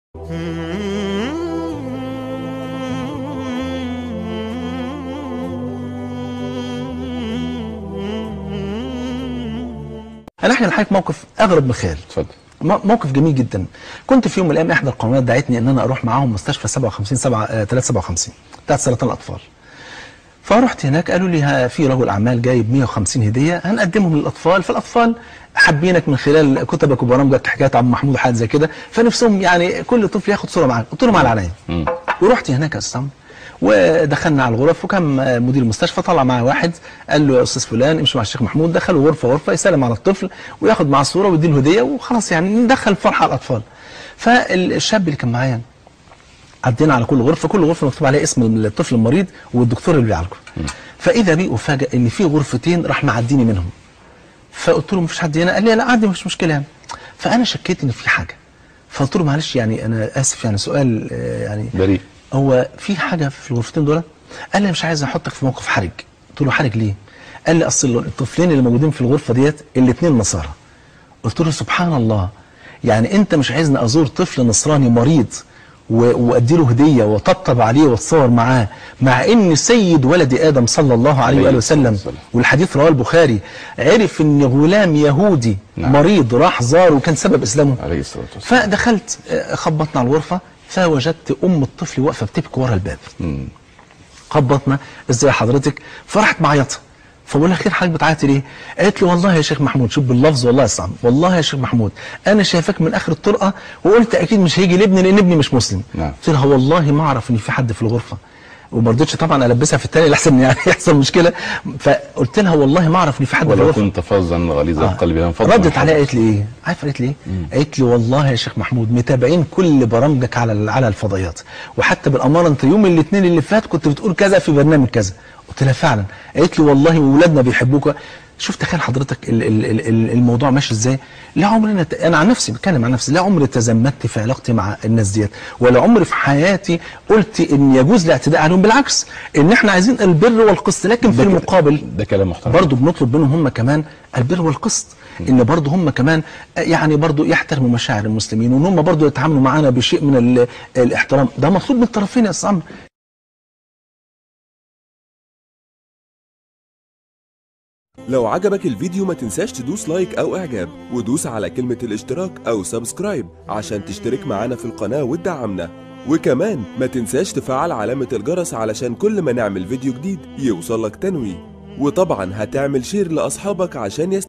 انا احكي لحضرتك موقف اغرب من الخيال اتفضل م- موقف جميل جدا كنت في يوم من الايام احدى القنوات دعتني ان انا اروح معاهم مستشفى 57 7 آه، 357 بتاعت سرطان الاطفال فرحت هناك قالوا لي ها في رجل اعمال جايب 150 هديه هنقدمهم للاطفال فالاطفال حابينك من خلال كتبك وبرامجك حكايات عم محمود وحاجات زي كده فنفسهم يعني كل طفل ياخد صوره معاك قلت لهم على عينيا مم. ورحت هناك يا استاذ عمرو، ودخلنا على الغرف وكان آه، مدير المستشفى طلع معاه واحد قال له يا استاذ فلان امشي مع الشيخ محمود دخلوا غرفه غرفه يسلم على الطفل وياخد معاه الصوره ويديله هديه وخلاص يعني ندخل فرحه على الاطفال فالشاب اللي كان معايا عدينا على كل غرفه كل غرفه مكتوب عليها اسم الطفل المريض والدكتور اللي بيعالجه فاذا بي افاجئ ان في غرفتين راح معديني منهم فقلت له مفيش حد هنا قال لي لا عادي مش مشكله يعني فانا شكيت ان في حاجه فقلت له معلش يعني انا اسف يعني سؤال آه، يعني بريء هو في حاجه في الغرفتين دول قال لي مش عايز احطك في موقف حرج قلت له حرج ليه قال لي اصل الطفلين اللي موجودين في الغرفه ديت الاثنين نصارى قلت له سبحان الله يعني انت مش عايزني ازور طفل نصراني مريض و- وادي له هديه وطبطب عليه واتصور معاه مع ان سيد ولد ادم صلى الله عليه واله وسلم والسلام. والحديث رواه البخاري عرف ان غلام يهودي نعم. مريض راح زاره وكان سبب اسلامه عليه الصلاة والسلام فدخلت آه، خبطنا على الغرفه فوجدت ام الطفل واقفه بتبكي ورا الباب مم. خبطنا ازاي حضرتك فراحت معيطه فبقول لها خير حضرتك بتعيطي ليه؟ قالت لي والله يا شيخ محمود شوف باللفظ والله يا صعب والله يا شيخ محمود انا شايفاك من اخر الطرقه وقلت اكيد مش هيجي لابني لان ابني مش مسلم نعم. قلت لها والله ما اعرف ان في حد في الغرفه وما رضيتش طبعا البسها في الثاني لحسن يعني يحصل مشكله فقلت لها والله ما اعرف ان في حد في ولو الغرفه كنت فظا غليظ آه. القلب لانفضل ردت من عليها حولك. قالت لي ايه عارفه قالت لي ايه قالت لي والله يا شيخ محمود متابعين كل برامجك على ال- على الفضائيات وحتى بالاماره انت يوم الاثنين اللي فات كنت بتقول كذا في برنامج كذا قلت لها فعلا قالت لي والله واولادنا بيحبوك شوف تخيل حضرتك ال- ال- ال- ال- الموضوع ماشي ازاي لا عمري أنا, انا عن نفسي بتكلم عن نفسي لا عمري تزمتت في علاقتي مع الناس ديت ولا عمري في حياتي قلت ان يجوز الاعتداء عليهم بالعكس ان احنا عايزين البر والقسط لكن في ده ك- المقابل ده كلام محترم برضه بنطلب منهم هم كمان البر والقسط ان برضه هم كمان يعني برضه يحترموا مشاعر المسلمين وان هم برضه يتعاملوا معانا بشيء من ال- الاحترام ده مطلوب من الطرفين يا استاذ عمرو لو عجبك الفيديو ما تنساش تدوس لايك او اعجاب ودوس على كلمة الاشتراك او سبسكرايب عشان تشترك معانا في القناة وتدعمنا وكمان ما تنساش تفعل علامة الجرس علشان كل ما نعمل فيديو جديد يوصلك تنويه وطبعا هتعمل شير لاصحابك عشان يست...